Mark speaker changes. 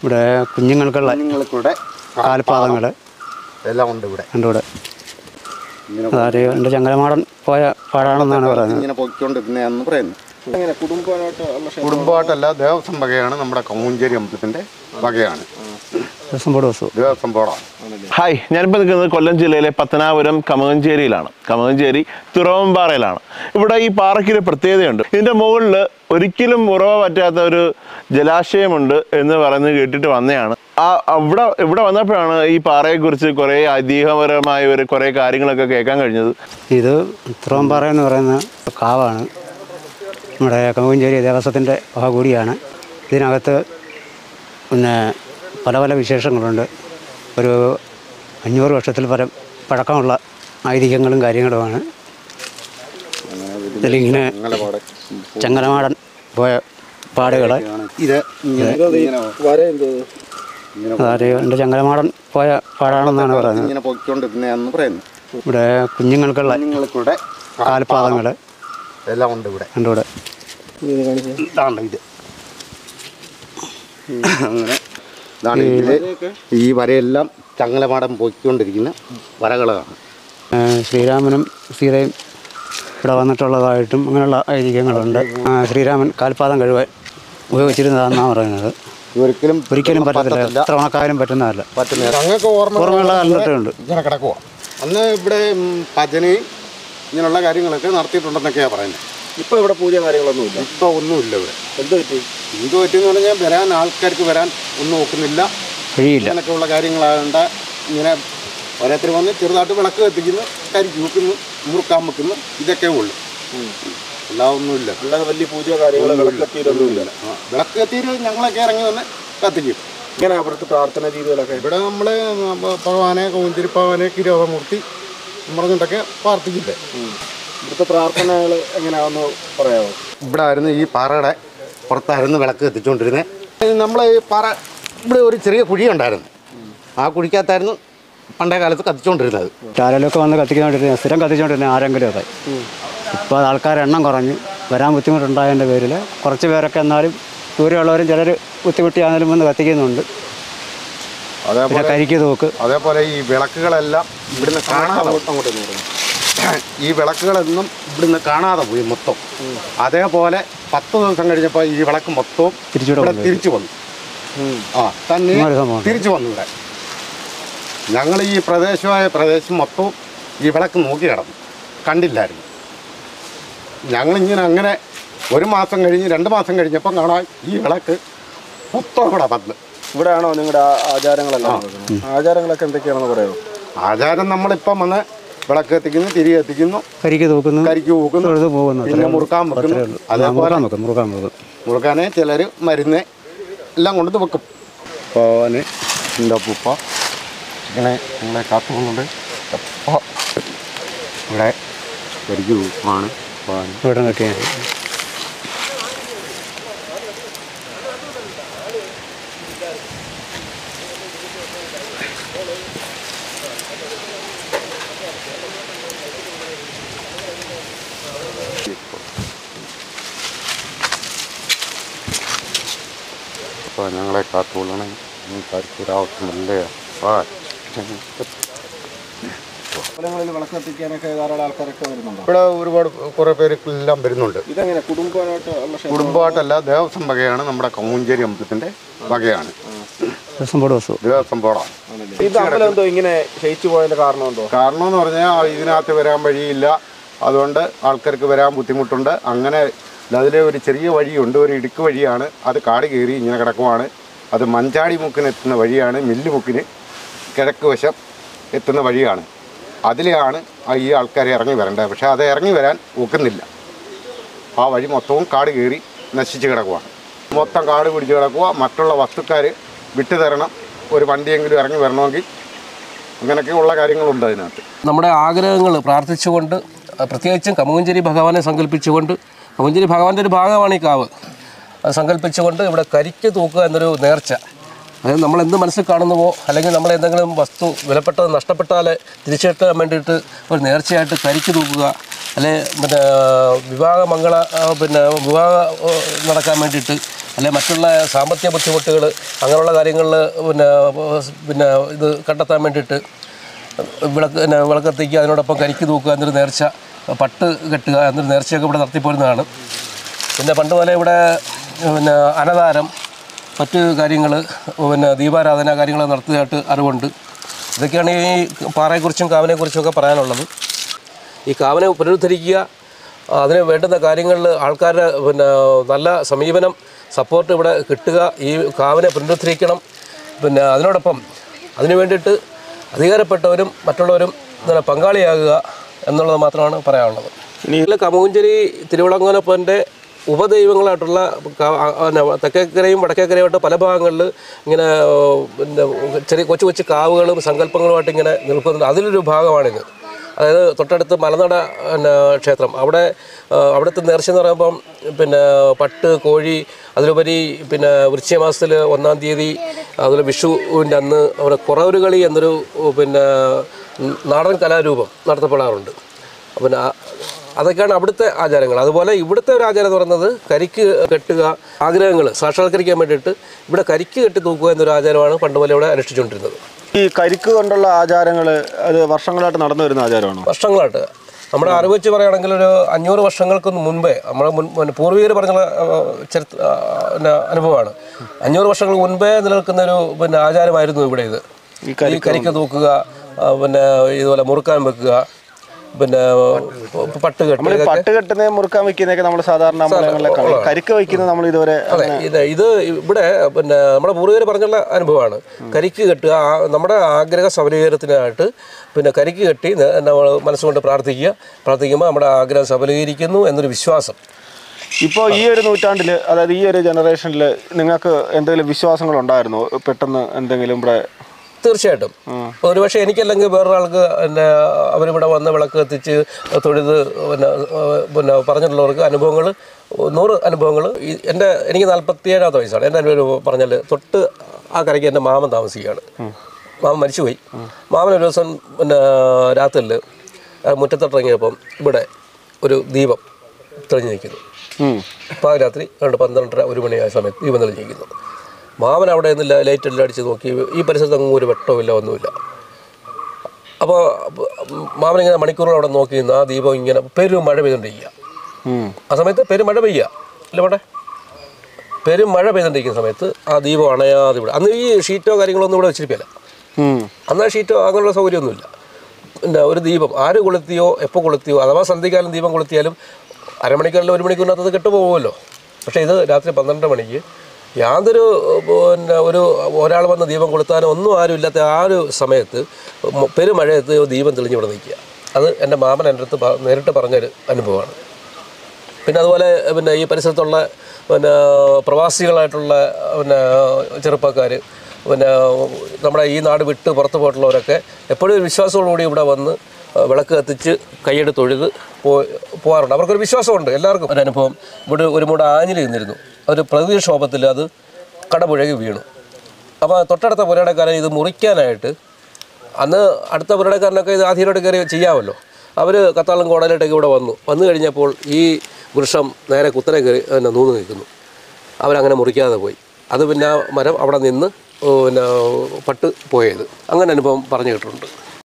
Speaker 1: ഇവിടെ കുഞ്ഞുങ്ങൾക്കുള്ള
Speaker 2: കുഞ്ഞുങ്ങൾക്കൂടെ
Speaker 1: കാൽപാദങ്ങൾ
Speaker 2: എല്ലാം ഉണ്ട് ഇവിടെ
Speaker 1: എൻ്റെ കൂടെ
Speaker 2: ഇങ്ങനെ
Speaker 1: അതായത് എൻ്റെ ചങ്ങലമാടൻ പോയ പാടാണെന്നാണ് പറയുന്നത്
Speaker 2: ഇങ്ങനെ പൊയ്ക്കൊണ്ടിരുന്നതെന്ന് പറയുന്നു
Speaker 3: എങ്ങനെ കുടുംബമായിട്ട് ഉള്ള ക്ഷേത്രം
Speaker 2: കുടുംബമായിട്ടല്ല ദേവസ്വം വകയാണ് നമ്മുടെ കമ്മൂഞ്ചേരി അമ്പലത്തിന്റെ വകയാണ്
Speaker 1: ദിവസം പോട് ദിവസവും
Speaker 2: ദേവസ്വം ബോർഡാണ്
Speaker 4: ഹായ് ഞാനിപ്പോൾ നിൽക്കുന്നത് കൊല്ലം ജില്ലയിലെ പത്തനാപുരം കമകഞ്ചേരിയിലാണ് കമകഞ്ചേരി തുറവമ്പാറയിലാണ് ഇവിടെ ഈ പാറയ്ക്ക് ഒരു പ്രത്യേകതയുണ്ട് ഇതിൻ്റെ മുകളിൽ ഒരിക്കലും ഉറവ പറ്റാത്ത ഒരു ജലാശയമുണ്ട് എന്ന് പറയുന്നത് കേട്ടിട്ട് വന്നതാണ് ആ അവിടെ ഇവിടെ വന്നപ്പോഴാണ് ഈ പാറയെക്കുറിച്ച് കുറേ ഐതിഹ്യപരമായ ഒരു കുറേ കാര്യങ്ങളൊക്കെ കേൾക്കാൻ കഴിഞ്ഞത്
Speaker 1: ഇത് തുറവമ്പാറ എന്ന് പറയുന്ന കാവാണ് നമ്മുടെ കമുകഞ്ചേരി ദേവസ്വത്തിൻ്റെ വക കൂടിയാണ് ഇതിനകത്ത് പിന്നെ പല പല വിശേഷങ്ങളുണ്ട് ഒരു അഞ്ഞൂറ് വർഷത്തിൽ പരം പഴക്കമുള്ള ഐതിഹ്യങ്ങളും കാര്യങ്ങളുമാണ് ഇതിലിങ്ങനെ ചങ്ങലമാടൻ പോയ പാടുകൾ
Speaker 2: ഇത് ഇങ്ങനെ ഇങ്ങനെ
Speaker 3: വര എന്തോ
Speaker 1: അതായത് എൻ്റെ ചങ്ങലമാടൻ പോയ പാടാണെന്നാണ് പറയുന്നത്
Speaker 2: ഇങ്ങനെ പൊയ്ക്കൊണ്ടിരുന്നതെന്ന് പറയുന്നു
Speaker 1: ഇവിടെ കുഞ്ഞുങ്ങൾക്കുള്ള
Speaker 2: കുഞ്ഞുങ്ങൾക്കൂടെ
Speaker 1: കാൽപാദങ്ങൾ
Speaker 2: എല്ലാം ഉണ്ട് ഇവിടെ
Speaker 1: എൻ്റെ കൂടെ
Speaker 3: ഇത് കാണിച്ചേ
Speaker 2: ഇതാണ് ഇത് അങ്ങനെ ഇതാണ് ഇതില് ഈ വരയെല്ലാം ചങ്ങലമാടം പൊയ്ക്കൊണ്ടിരിക്കുന്ന വരകളാണ്
Speaker 1: ഏഹ് ശ്രീരാമനും സീതയും ഇവിടെ വന്നിട്ടുള്ളതായിട്ടും അങ്ങനെയുള്ള ഐതിഹ്യങ്ങളുണ്ട് ആ, ശ്രീരാമൻ കാൽപാദം കഴുകാൻ ഉപയോഗിച്ചിരുന്നതാണെന്നാണ് പറയുന്നത്
Speaker 2: ഒരിക്കലും
Speaker 1: ഒരിക്കലും പറ്റത്തില്ല എത്ര ഉണക്കാരും പറ്റുന്നതല്ല
Speaker 2: പറ്റുന്ന ഞങ്ങൾക്ക് ഓർമ്മ
Speaker 1: ഓർമ്മയുള്ള കാലഘട്ടമുണ്ട്
Speaker 2: ഇങ്ങനെ കിടക്കുക അന്ന് ഇവിടെ ഉം, ഭജനയും ഇങ്ങനെയുള്ള കാര്യങ്ങളൊക്കെ നടത്തിയിട്ടുണ്ടെന്നൊക്കെയാണ് പറയുന്നത്
Speaker 3: ഇപ്പൊ ഇവിടെ പൂജ കാര്യങ്ങളൊന്നും ഇല്ല
Speaker 2: ഇപ്പോൾ ഒന്നുമില്ല ഇവിടെ
Speaker 3: എന്ത് പറ്റി
Speaker 2: എന്ത് പറ്റിയെന്ന് പറഞ്ഞാൽ വരാൻ ആൾക്കാർക്ക് വരാൻ ഒന്നും നോക്കുന്നില്ല
Speaker 1: കഴിയില്ല
Speaker 2: ഇങ്ങനെയൊക്കെയുള്ള കാര്യങ്ങളായതുകൊണ്ട് ഇങ്ങനെ ഓരോരുത്തർ വന്ന് ചെറുതായിട്ട് വിളക്ക് കത്തിക്കുന്നു കരിക്ക് വെക്കുന്നു മുറുക്കാൻ വെക്കുന്നു ഇതൊക്കെ ഉള്ളു എല്ലാം ഒന്നുമില്ല
Speaker 3: അല്ലാതെ വലിയ പൂജ കാര്യങ്ങൾ വിളക്കത്തിയിലൊന്നുമില്ല
Speaker 2: ആ, വിളക്ക് കത്തിയിട്ട് ഞങ്ങളൊക്കെ ഇറങ്ങി വന്ന് കത്തിക്കും
Speaker 3: ഇങ്ങനെ അവിടുത്തെ പ്രാർത്ഥന രീതികളൊക്കെ
Speaker 2: ഇവിടെ നമ്മൾ ഭഗവാനെ കൗന്തിരിപ്പവനെ കിരോധമൂർത്തി പറഞ്ഞിട്ടൊക്കെ പ്രാർത്ഥിക്കില്ലേ
Speaker 3: ഇവിടുത്തെ പ്രാർത്ഥനകൾ എങ്ങനെയാണെന്ന് പറയാമോ
Speaker 2: ഇവിടെ ആയിരുന്നു ഈ പാറയുടെ പുറത്തായിരുന്നു വിളക്ക് കത്തിച്ചുകൊണ്ടിരുന്നത് നമ്മൾ ഈ പാറ ഇവിടെ ഒരു ചെറിയ കുഴി ഉണ്ടായിരുന്നു ആ കുഴിക്കകത്തായിരുന്നു പണ്ടേ കാലത്ത് കത്തിച്ചുകൊണ്ടിരുന്നത്
Speaker 1: ആരെങ്കിലുമൊക്കെ വന്ന് കത്തിക്കൊണ്ടിരുന്ന സ്ഥിരം കത്തിച്ചുകൊണ്ടിരുന്ന ആരെങ്കിലുമൊക്കെ ഇപ്പോൾ അത് ആൾക്കാരുടെ എണ്ണം കുറഞ്ഞ് വരാൻ ബുദ്ധിമുട്ടുണ്ടായതിൻ്റെ പേരിൽ കുറച്ച് പേരൊക്കെ എന്നാലും ദൂരെയുള്ളവരും ചിലർ ബുദ്ധിമുട്ടിയാണെങ്കിലും വന്ന് കത്തിക്കുന്നുണ്ട് പിന്നെ
Speaker 2: അതേപോലെ
Speaker 1: കരിക്ക് തൂക്ക്
Speaker 2: അതേപോലെ ഈ വിളക്കുകളെല്ലാം ഇവിടുന്ന് കാണാതെ
Speaker 3: അങ്ങോട്ട് പറഞ്ഞു
Speaker 2: ഈ വിളക്കുകളൊന്നും ഇവിടുന്ന് കാണാതെ പോയി മൊത്തം അതേപോലെ പത്ത് ദിവസം കഴിഞ്ഞപ്പോൾ ഈ വിളക്ക് മൊത്തവും
Speaker 1: തിരിച്ചുകൂടെ
Speaker 2: ഇവിടെ
Speaker 1: കൊണ്ടുപോയി.
Speaker 2: തിരിച്ചു വന്നു ആ തന്നെ
Speaker 1: ഇങ്ങനൊരു സംഭവം.
Speaker 2: തിരിച്ചു വന്നു ഇവിടെ ഞങ്ങൾ ഈ പ്രദേശമായ പ്രദേശം മൊത്തവും ഈ വിളക്ക് നോക്കി കിടന്നു കണ്ടില്ലായിരുന്നു ഞങ്ങളിങ്ങനെ അങ്ങനെ ഒരു മാസം കഴിഞ്ഞ് രണ്ട് മാസം കഴിഞ്ഞപ്പം കാണാൻ ഈ വിളക്ക് മൊത്തം ഇവിടെ വന്ന്
Speaker 3: ഇവിടെയാണോ നിങ്ങളുടെ ആ- ആചാരങ്ങളെല്ലാം നടക്കുന്നത്? ആചാരങ്ങളൊക്കെ എന്തൊക്കെയാണെന്ന് പറയാമോ
Speaker 2: ആചാരം നമ്മളിപ്പം വന്ന് വിളക്ക് കത്തിക്കുന്നു തിരി കത്തിക്കുന്നു
Speaker 1: കരിക്ക് തൂക്കുന്നു
Speaker 2: കരിക്ക് പൂക്കുന്നു
Speaker 1: തൊഴുത് പോകുന്നു
Speaker 2: പിന്നെ മുറുക്കാൻ വെക്കുന്നു
Speaker 1: അത്രേ ഉള്ളൂ. ആ,
Speaker 2: അതേപോലെ
Speaker 1: മുറുക്കാൻ വെക്കും മുറുക്കാൻ വെക്കും
Speaker 2: മുറുക്കാനെ ചിലർ മരുന്ന് എല്ലാം കൊണ്ടു വെക്കും പോവാന് എൻ്റെ ഉപ്പ ഇങ്ങനെ ഞങ്ങളെ കാത്തുകൊണ്ട് ഇവിടെ കരിക്ക് ആണ് പോകാൻ
Speaker 1: ഇവിടെ നിൽക്കുകയാണ്
Speaker 2: അപ്പോൾ ഞങ്ങളെ കാത്തുകൊള്ളണം കരിക്കൊരാവശ്യമല്ലേ ആ
Speaker 3: അമ്പലങ്ങളിൽ വിളക്ക് കത്തിക്കാനൊക്കെ ധാരാളം ആൾക്കാരൊക്കെ വരുന്നുണ്ടോ
Speaker 2: ഇവിടെ ഒരുപാട് കുറേ പേര് എല്ലാം വരുന്നുണ്ട്
Speaker 3: ഇതെങ്ങനെ കുടുംബമായിട്ട് ഉള്ള ക്ഷേത്രം
Speaker 2: കുടുംബമായിട്ടല്ല ദേവസ്വം വകയാണ് നമ്മുടെ കമ്മൂഞ്ചേരി അമ്പലത്തിൻ്റെ വകയാണ്
Speaker 1: ദിവസം പോട് ദിവസവും
Speaker 2: ദേവസ്വം ബോർഡാണ്
Speaker 3: ഇത് അമ്പലം എന്തോ ഇങ്ങനെ ക്ഷയിച്ചു പോയതിന്റെ കാരണം എന്തോ
Speaker 2: കാരണം എന്ന് പറഞ്ഞാൽ ഇതിനകത്ത് വരാൻ വഴിയില്ല അതുകൊണ്ട് ആൾക്കാർക്ക് വരാൻ ബുദ്ധിമുട്ടുണ്ട് അങ്ങനെ അതിലെ ഒരു ചെറിയ വഴിയുണ്ട് ഒരു ഇടുക്ക് വഴിയാണ് അത് കാട് കയറി ഇങ്ങനെ കിടക്കുവാണ് അത് മഞ്ചാടി മുക്കിന് എത്തുന്ന വഴിയാണ് മില്ല് മുക്കിന് കിഴക്ക് വശം എത്തുന്ന വഴിയാണ് അതിലെയാണ് ആ ഈ ആൾക്കാർ ഇറങ്ങി വരേണ്ടത് പക്ഷേ അത് ഇറങ്ങി വരാൻ ഒക്കുന്നില്ല ആ വഴി മൊത്തവും കാട് കയറി നശിച്ച് കിടക്കുവാണ് മൊത്തം കാട് പിടിച്ച് കിടക്കുക മറ്റുള്ള വസ്തുക്കാർ വിട്ടു തരണം ഒരു വണ്ടിയെങ്കിലും ഇറങ്ങി വരണമെങ്കിൽ അങ്ങനെയൊക്കെയുള്ള കാര്യങ്ങളുണ്ട് അതിനകത്ത്
Speaker 5: നമ്മുടെ ആഗ്രഹങ്ങൾ പ്രാർത്ഥിച്ചുകൊണ്ട് അഹ് പ്രത്യേകിച്ചും കമുകഞ്ചേരി ഭഗവാനെ സങ്കല്പിച്ചുകൊണ്ട് കമുകഞ്ചേരി ഭഗവാന്റെ ഒരു ഭാഗമാണ് ഈ കാവ് അത് സങ്കല്പിച്ചുകൊണ്ട് ഇവിടെ കരിക്ക് തൂക്കുക എന്നൊരു നേർച്ച അതായത് നമ്മൾ എന്ത് മനസ്സിൽ കാണുന്നുവോ അല്ലെങ്കിൽ നമ്മൾ എന്തെങ്കിലും വസ്തു വിലപ്പെട്ടത് നഷ്ടപ്പെട്ടാൽ തിരിച്ചെടുക്കാൻ വേണ്ടിയിട്ട് ഒരു നേർച്ചയായിട്ട് കരിക്ക് തൂക്കുക അല്ലെ പിന്നെ വിവാഹ മംഗള ആ, പിന്നെ വിവാഹ ആ, നടക്കാൻ വേണ്ടിയിട്ട് അല്ലെങ്കിൽ മറ്റുള്ള സാമ്പത്തിക ബുദ്ധിമുട്ടുകൾ അങ്ങനെയുള്ള കാര്യങ്ങളിൽ പിന്നെ പിന്നെ ഇത് കണ്ടെത്താൻ വേണ്ടിയിട്ട് വിളക്ക് പിന്നെ വിളക്കത്തിക്കുക അതിനോടൊപ്പം കരിക്ക് തൂക്കുക എന്നൊരു നേർച്ച പട്ട് കെട്ടുക എന്നൊരു നേർച്ചയൊക്കെ ഇവിടെ നടത്തിപ്പോരുന്നതാണ് പിന്നെ പണ്ട് പോലെ ഇവിടെ പിന്നെ അന്നദാനം മറ്റ് കാര്യങ്ങൾ പിന്നെ ദീപാരാധന കാര്യങ്ങൾ നടത്തിയതായിട്ട് അറിവുണ്ട് ഇതൊക്കെയാണ് ഈ പാറയെക്കുറിച്ചും കാവിനെക്കുറിച്ചും ഒക്കെ പറയാനുള്ളത് ഈ കാവിനെ പുനരുദ്ധരിക്കുക അതിന് വേണ്ടുന്ന കാര്യങ്ങളിൽ ആൾക്കാരുടെ പിന്നെ നല്ല സമീപനം സപ്പോർട്ട് ഇവിടെ കിട്ടുക ഈ കാവിനെ പുനരുദ്ധരിക്കണം പിന്നെ അതിനോടൊപ്പം അതിനു വേണ്ടിയിട്ട് അധികാരപ്പെട്ടവരും മറ്റുള്ളവരും ഇതിനെ പങ്കാളിയാകുക എന്നുള്ളത് മാത്രമാണ് പറയാനുള്ളത് ഇനി കമൂഞ്ചേരി തിരുവിളങ്ങനപ്പൻ്റെ ഉപദൈവങ്ങളായിട്ടുള്ള ക- ആ- പിന്നെ തെക്കേക്കരയും വടക്കേക്കരയുമായിട്ട് പല ഭാഗങ്ങളിൽ ഇങ്ങനെ ഓ, പിന്നെ ചെറിയ കൊച്ചു കൊച്ചു കാവുകളും സങ്കല്പങ്ങളുമായിട്ട് ഇങ്ങനെ നിൽക്കുന്നുണ്ട് അതിലൊരു ഭാഗമാണിത് അതായത് തൊട്ടടുത്ത് മലനട പിന്നെ ക്ഷേത്രം അവിടെ ആ, അവിടുത്തെ നേർച്ച എന്ന് പറയുമ്പം പിന്നെ പട്ട് കോഴി അതിലുപരി പിന്നെ വൃശ്ചിക മാസത്തിൽ ഒന്നാം തീയതി അതുപോലെ വിഷുവിൻ്റെ അന്ന് അവിടെ കുറവര് കളി എന്നൊരു പിന്നെ നാടൻ കലാരൂപം നടത്തപ്പെടാറുണ്ട് പിന്നെ ആ- അതൊക്കെയാണ് അവിടുത്തെ ആചാരങ്ങൾ അതുപോലെ ഇവിടുത്തെ ഒരു ആചാരം എന്ന് പറയുന്നത് കരിക്ക് കെട്ടുക ആഗ്രഹങ്ങൾ സാക്ഷാത്കരിക്കാൻ വേണ്ടിയിട്ട് ഇവിടെ കരിക്ക് കെട്ടി തൂക്കുക എന്നൊരു ആചാരമാണ് പണ്ട് പോലെ ഇവിടെ അനുഷ്ഠിച്ചുകൊണ്ടിരുന്നത്
Speaker 3: ഈ കരിക്ക് കൊണ്ടുള്ള ആചാരങ്ങൾ അത് വർഷങ്ങളായിട്ട് നടന്നു വരുന്ന ആചാരമാണോ
Speaker 5: വർഷങ്ങളായിട്ട് നമ്മുടെ അറിവ് വെച്ച് പറയുകയാണെങ്കിൽ ഒരു അഞ്ഞൂറ് വർഷങ്ങൾക്ക് മുൻപേ നമ്മുടെ മുൻ പിന്നെ പൂർവികർ പറഞ്ഞ ചരിത്ര ആ, പിന്നെ അനുഭവമാണ് അഞ്ഞൂറ് വർഷങ്ങൾക്ക് മുൻപേ നിലനിൽക്കുന്ന ഒരു പിന്നെ ആചാരമായിരുന്നു ഇവിടെ ഇത് ഈ കരിക്ക് തൂക്കുക ആ, പിന്നെ ഇതുപോലെ മുറുക്കാൻ വെക്കുക പിന്നെ പട്ട് കെട്ട്
Speaker 3: നമ്മൾ പട്ട് കെട്ടുന്ന മുറുക്കാൻ വെക്കുന്നതൊക്കെ നമ്മൾ സാധാരണ അമ്പലങ്ങളിലെ കാണും കരിക്ക് വയ്ക്കുന്നത് നമ്മൾ ഇതുവരെ
Speaker 5: അതെ ഇത് ഇത് ഇവിടെ പിന്നെ നമ്മുടെ പൂർവികർ പറഞ്ഞുള്ള അനുഭവമാണ് കരിക്ക് കെട്ടുക ആ- നമ്മുടെ ആഗ്രഹ സബലീകരണത്തിനായിട്ട് പിന്നെ കരിക്ക് കെട്ടി ന- നമ്മൾ മനസ്സുകൊണ്ട് പ്രാർത്ഥിക്കുക പ്രാർത്ഥിക്കുമ്പോൾ നമ്മുടെ ആഗ്രഹം സബലീകരിക്കുന്നു എന്നൊരു വിശ്വാസം
Speaker 3: ഇപ്പോൾ ഈ ഒരു നൂറ്റാണ്ടിൽ അതായത് ഈ ഒരു ജനറേഷനിൽ നിങ്ങൾക്ക് എന്തെങ്കിലും വിശ്വാസങ്ങൾ ഉണ്ടായിരുന്നോ പെട്ടെന്ന് എന്തെങ്കിലും ഇവിടെ
Speaker 5: തീർച്ചയായിട്ടും ഒരുപക്ഷെ എനിക്കല്ലെങ്കിൽ വേറൊരാൾക്ക് പിന്നെ അവരിവിടെ വന്ന് വിളക്ക് കത്തിച്ച് തൊഴുത് പിന്നെ ഏഹ് പിന്നെ പറഞ്ഞിട്ടുള്ളവർക്ക് അനുഭവങ്ങൾ നൂറ് അനുഭവങ്ങൾ എൻ്റെ എനിക്ക് നാൽപ്പത്തി ഏഴാമത്തെ വയസ്സാണ് എൻ്റെ അനുഭവം പറഞ്ഞാൽ തൊട്ട് ആ കരയ്ക്ക് എൻ്റെ മാമൻ താമസിക്കുകയാണ് മാമൻ മരിച്ചുപോയി മാമൻ ഒരു ദിവസം പിന്നെ രാത്രിയിൽ മുറ്റത്തോട്ടിറങ്ങിയപ്പം ഇവിടെ ഒരു ദീപം തെളിഞ്ഞു നിൽക്കുന്നു പാതിരാത്രി രണ്ട് പന്ത്രണ്ടര ഒരു മണിയായ സമയത്ത് ദീപം തെളിഞ്ഞു നിൽക്കുന്നു മാമൻ അവിടെ നിന്ന് ലൈറ്റ് എല്ലാം അടിച്ച് നോക്കി ഈ പരിസരത്ത് അങ്ങ് ഒരു വെട്ടമില്ല ഒന്നുമില്ല അപ്പോൾ മാമൻ ഇങ്ങനെ മണിക്കൂറുകൾ അവിടെ നോക്കി നിന്ന് ആ ദീപം ഇങ്ങനെ പെരും മഴ പെയ്തുകൊണ്ടിരിക്കുക ആ സമയത്ത് പെരും മഴ പെയ്യുക അല്ലേ പോട്ടെ പെരും മഴ പെയ്തുകൊണ്ടിരിക്കുന്ന സമയത്ത് ആ ദീപം അണയാതെ ഇവിടെ അന്ന് ഈ ഷീറ്റോ കാര്യങ്ങളൊന്നും ഇവിടെ വെച്ചിരിക്കില്ല അന്ന് ആ ഷീറ്റോ അങ്ങനെയുള്ള സൗകര്യമൊന്നുമില്ല പിന്നെ ഒരു ദീപം ആര് കൊളുത്തിയോ എപ്പോൾ കൊളുത്തിയോ അഥവാ സന്ധ്യക്കാലം ദീപം കൊളുത്തിയാലും അരമണിക്കൂറിൽ ഒരു മണിക്കൂറിനകത്ത് അത് കെട്ടുപോകുമല്ലോ പക്ഷേ ഇത് രാത്രി പന്ത്രണ്ട് മണിക്ക് യാതൊരു പിന്നെ ഒരു ഒരാൾ വന്ന് ദീപം കൊളുത്താനോ ഒന്നും ആരും ഇല്ലാത്ത ആ ഒരു സമയത്ത് മ- പെരുമഴയത്ത് ദീപം തെളിഞ്ഞ് ഇവിടെ നിൽക്കുക അത് എൻ്റെ മാമൻ എൻ്റെ അടുത്ത് പ- നേരിട്ട് പറഞ്ഞൊരു അനുഭവമാണ് പിന്നെ അതുപോലെ പിന്നെ ഈ പരിസരത്തുള്ള പിന്നെ പ്രവാസികളായിട്ടുള്ള പിന്നെ ചെറുപ്പക്കാർ പിന്നെ നമ്മുടെ ഈ നാട് വിട്ട് പുറത്ത് പോയിട്ടുള്ളവരൊക്കെ എപ്പോഴും ഒരു വിശ്വാസത്തോടുകൂടി ഇവിടെ വന്ന് വിളക്ക് കത്തിച്ച് കൈയെടുത്ത് തൊഴുത് പോ പോകാറുണ്ട് അവർക്കൊരു വിശ്വാസമുണ്ട് എല്ലാവർക്കും ഒരു അനുഭവം ഇവിടെ ഒരു മൂട് ആഞ്ഞിൽ നിന്നിരുന്നു ഒരു പ്രകൃതിക്ഷോഭത്തിൽ അത് കടപുഴകി വീണു അപ്പോൾ തൊട്ടടുത്ത പുരയിടക്കാരൻ ഇത് മുറിക്കാനായിട്ട് അന്ന് അടുത്ത പുരയിടക്കാരനൊക്കെ ഇത് ആദ്യമായിട്ട് കയറി ചെയ്യാമല്ലോ അവർ കത്താളം കോടതിയിട്ടൊക്കെ ഇവിടെ വന്നു വന്നു കഴിഞ്ഞപ്പോൾ ഈ വൃക്ഷം നേരെ കുത്തനെ കയറി പിന്നെ നൂന്ന് നിൽക്കുന്നു അവരങ്ങനെ മുറിക്കാതെ പോയി അത് പിന്നെ ആ മരം അവിടെ നിന്ന് ഓ, പിന്നെ പട്ട് പോയത് അങ്ങനെ അനുഭവം പറഞ്ഞു കേട്ടിട്ടുണ്ട്